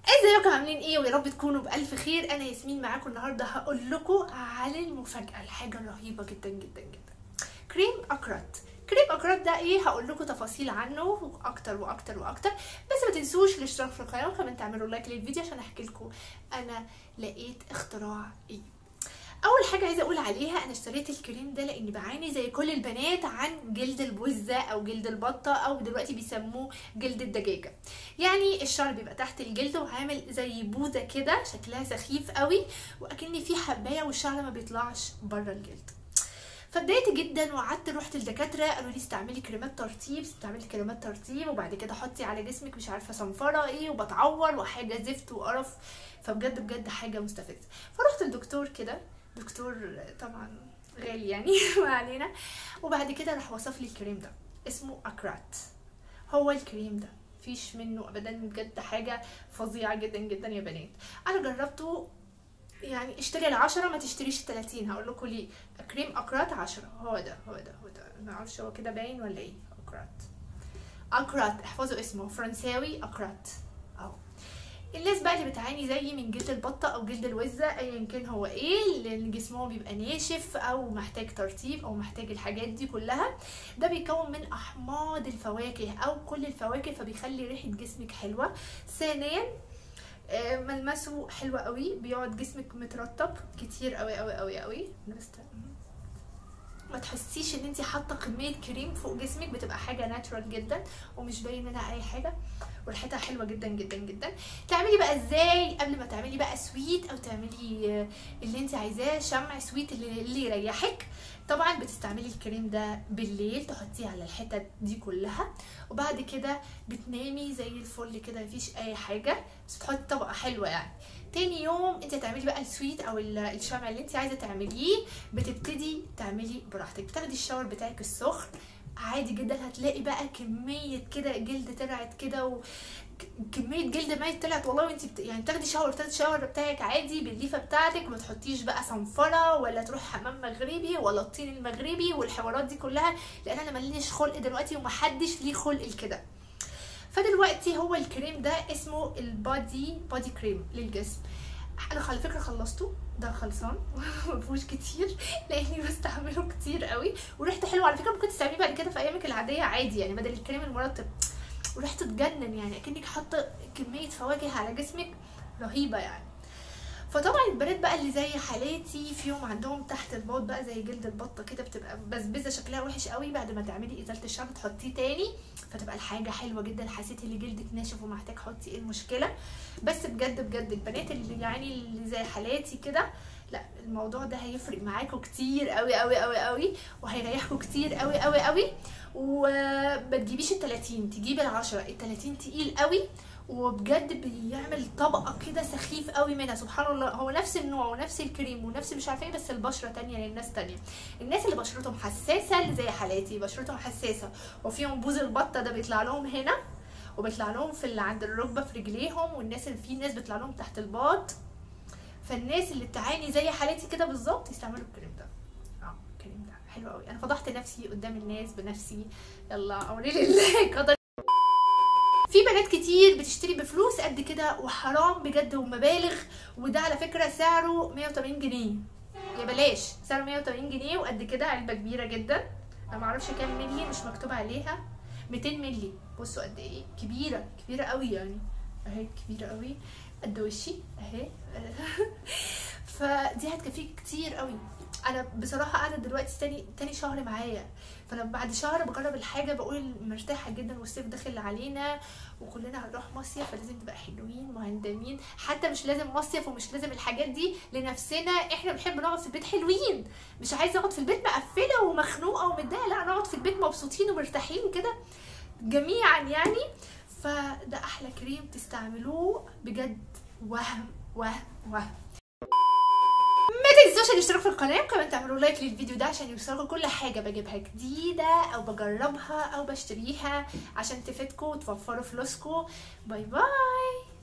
ازيكم عاملين ايه ويا رب تكونوا بالف خير انا ياسمين معاكم النهارده هقول لكم على المفاجاه الحاجه الرهيبه جدا جدا جدا كريم اكرات كريم اكرات ده ايه هقول لكم تفاصيل عنه اكتر واكتر واكتر بس ما تنسوش الاشتراك في القناه وكمان تعملوا لايك للفيديو عشان احكي لكم انا لقيت اختراع ايه اول حاجه عايزه اقول عليها انا اشتريت الكريم ده لاني بعاني زي كل البنات عن جلد الوزه او جلد البطه او دلوقتي بيسموه جلد الدجاجه يعني الشعر بيبقى تحت الجلد وعامل زي بوزه كده شكلها سخيف قوي واكني في حبايه والشعر ما بيطلعش بره الجلد فاتضايقت جدا وقعدت رحت للدكاتره قالوا لي استعملي كريمات ترطيب استعملي كريمات ترطيب وبعد كده حطي على جسمك مش عارفه صنفره ايه وبتعور وحاجه زفت وقرف فبجد بجد حاجه مستفزه فرحت الدكتور كده دكتور طبعا غالي يعني ما علينا وبعد كده راح وصف لي الكريم ده اسمه اكرات هو الكريم ده مفيش منه ابدا بجد حاجه فظيعه جدا جدا يا بنات انا جربته يعني اشتري العشرة ما تشتريش التلاتين هقول لكم ليه كريم اكرات عشرة هو ده هو ده هو ده ما اعرفش هو كده باين ولا ايه اكرات اكرات احفظوا اسمه فرنساوي اكرات اهو الناس بقى اللي بتعاني زيي من جلد البطه او جلد الوزه ايا كان هو ايه لان جسمهم بيبقى ناشف او محتاج ترطيب او محتاج الحاجات دي كلها ده بيكون من احماض الفواكه او كل الفواكه فبيخلي ريحه جسمك حلوه ثانيا آه، ملمسه حلو قوي بيقعد جسمك مترطب كتير قوي قوي قوي قوي ما تحسيش ان انت حاطه كميه كريم فوق جسمك بتبقى حاجه ناتشورال جدا ومش باين منها اي حاجه وريحتها حلوه جدا جدا جدا تعملي بقى ازاي قبل ما تعملي بقى سويت او تعملي آه، اللي انت عايزاه شمع سويت اللي, اللي يريحك طبعا بتستعملي الكريم ده بالليل تحطيه على الحتت دي كلها وبعد كده بتنامي زي الفل كده مفيش اي حاجه بس بتحطي طبقه حلوه يعني تاني يوم انت هتعملي بقى السويت او ال- الشمع اللي انت عايزه تعمليه بتبتدي تعملي براحتك بتاخدي الشاور بتاعك السخن عادي جدا هتلاقي بقى كميه كده جلد طلعت كده و ك- كميه جلد ميت طلعت والله وانت بت... يعني تاخدي شاور تاخدي الشاور بتاعك عادي بالليفه بتاعتك ما تحطيش بقى صنفره ولا تروح حمام مغربي ولا الطين المغربي والحوارات دي كلها لان انا ماليش خلق دلوقتي ومحدش ليه خلق لكده فدلوقتي هو الكريم ده اسمه البادي بادي كريم للجسم انا على فكره خلصته ده خلصان مفيهوش كتير لاني بستعمله كتير قوي وريحته حلوه على فكره ممكن تستعمليه بعد كده في ايامك العاديه عادي يعني بدل الكريم المرطب وريحته تجنن يعني اكنك حاطه كميه فواكه على جسمك رهيبه يعني فطبعا البنات بقى اللي زي حالاتي فيهم عندهم تحت الباط بقى زي جلد البطه كده بتبقى بسبزه شكلها وحش قوي بعد ما تعملي ازاله الشعر تحطيه تاني فتبقى الحاجه حلوه جدا حسيتي ان جلدك ناشف ومحتاج حطي ايه المشكله بس بجد بجد البنات اللي يعني اللي زي حالاتي كده لا الموضوع ده هيفرق معاكم كتير قوي قوي قوي قوي وهيريحكم كتير قوي قوي قوي وما تجيبيش ال 30 تجيبي ال 10 ال 30 تقيل قوي وبجد بيعمل طبقه كده سخيف قوي منها سبحان الله هو نفس النوع ونفس الكريم ونفس مش عارفه ايه بس البشره تانية للناس تانية الناس اللي بشرتهم حساسه اللي زي حالاتي بشرتهم حساسه وفيهم بوز البطه ده بيطلع لهم هنا وبيطلع لهم في اللي عند الركبه في رجليهم والناس اللي في ناس بيطلع لهم تحت الباط فالناس اللي بتعاني زي حالتي كده بالظبط يستعملوا الكريم ده اه الكريم ده حلو قوي انا فضحت نفسي قدام الناس بنفسي يلا اوري لله قدر في بنات كتير بتشتري بفلوس قد كده وحرام بجد ومبالغ وده على فكره سعره 180 جنيه يا بلاش سعره 180 جنيه وقد كده علبه كبيره جدا انا معرفش كام ملي مش مكتوب عليها 200 ملي بصوا قد ايه كبيره كبيره قوي يعني اهي كبيره قوي قد وشي اهي فدي هتكفيك كتير قوي انا بصراحه قاعده دلوقتي تاني تاني شهر معايا فانا بعد شهر بجرب الحاجه بقول مرتاحه جدا والصيف داخل علينا وكلنا هنروح مصيف فلازم نبقى حلوين مهندمين حتى مش لازم مصيف ومش لازم الحاجات دي لنفسنا احنا بنحب نقعد في البيت حلوين مش عايزه اقعد في البيت مقفله ومخنوقه ومتضايقه لا نقعد في البيت مبسوطين ومرتاحين كده جميعا يعني فده احلى كريم تستعملوه بجد وهم وهم وهم ما تنسوش الاشتراك في القناه وكمان تعملوا لايك للفيديو ده عشان يوصلكم كل حاجه بجيبها جديده او بجربها او بشتريها عشان تفيدكم وتوفروا فلوسكم باي باي